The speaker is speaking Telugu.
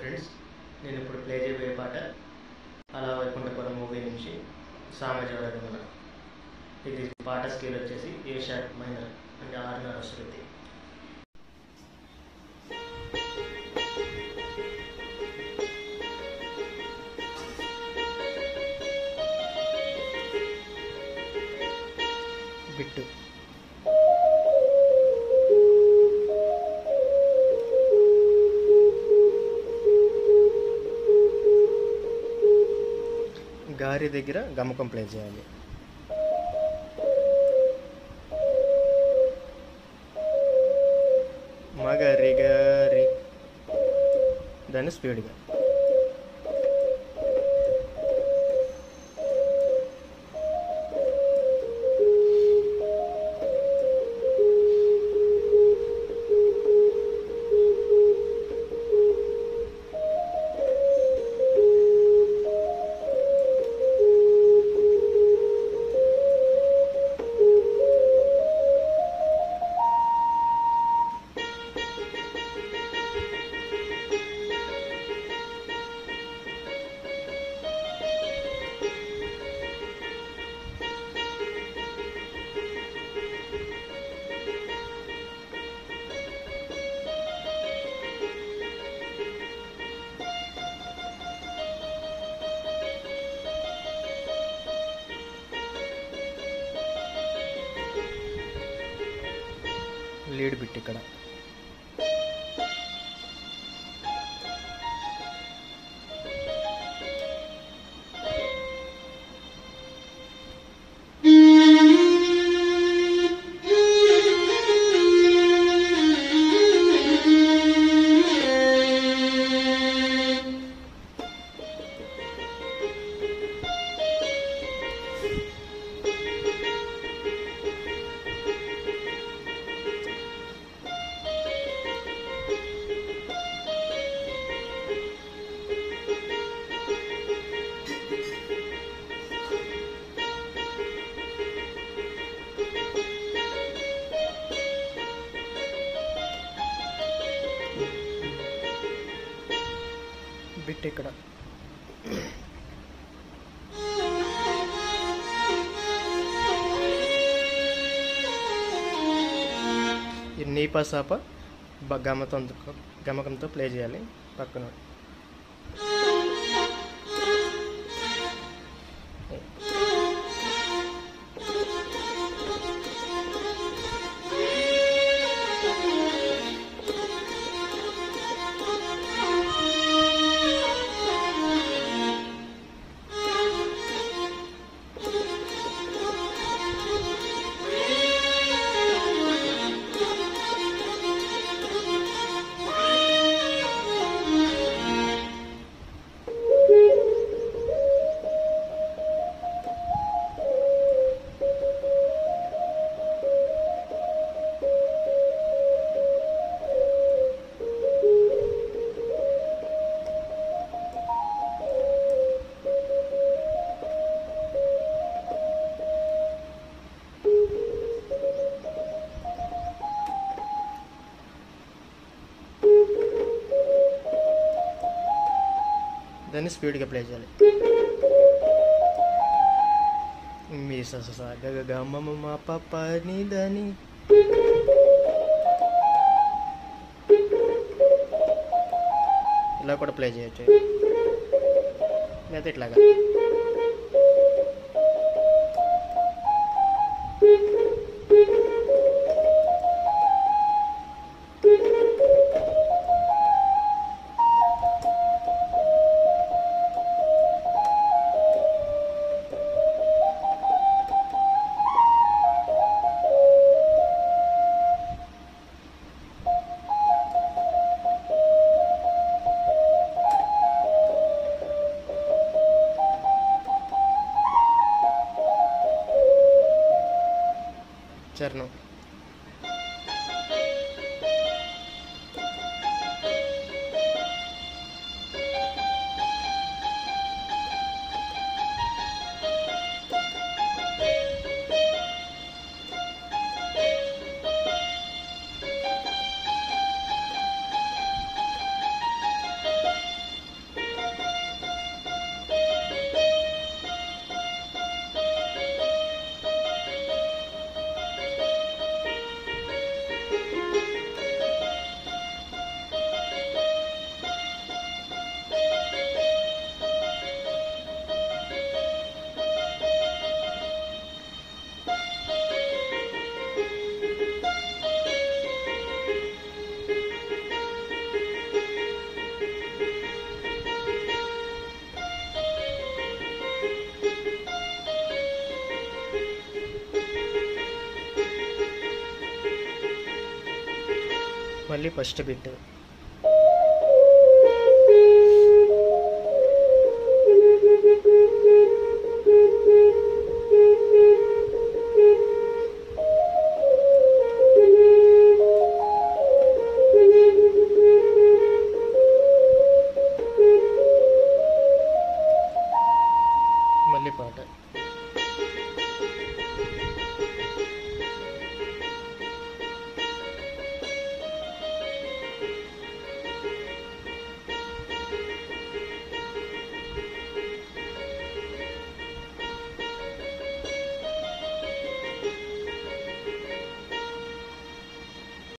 ఫ్రెండ్స్ నేను ఇప్పుడు ప్లే చేయబోయే పాట అలా వైకుంఠపురం మూవీ నుంచి సామజవరగమన ఇది పాట స్కేల్ వచ్చేసి ఏ షార్ప్ మైనర్ అంటే ఆరున్నర శృతి బిట్టు గారి దగ్గర గమకం ప్లే చేయాలి మగరి గారి దాన్ని స్పీడ్గా లీడ్ బిట్ ఇక్కడ బిట్ ఇక్కడ ఈ నీపా సాప బ- గమతో గమకంతో ప్లే చేయాలి పక్కన దాన్ని స్పీడ్గా ప్లే చేయాలి మీ స స స గ గ గ మ మ మ ప ప ని ద ని ఇలా కూడా ప్లే చేయొచ్చు లేదా ఇట్లాగా చరణం మళ్ళీ ఫస్ట్ బిట్ మళ్ళీ పాట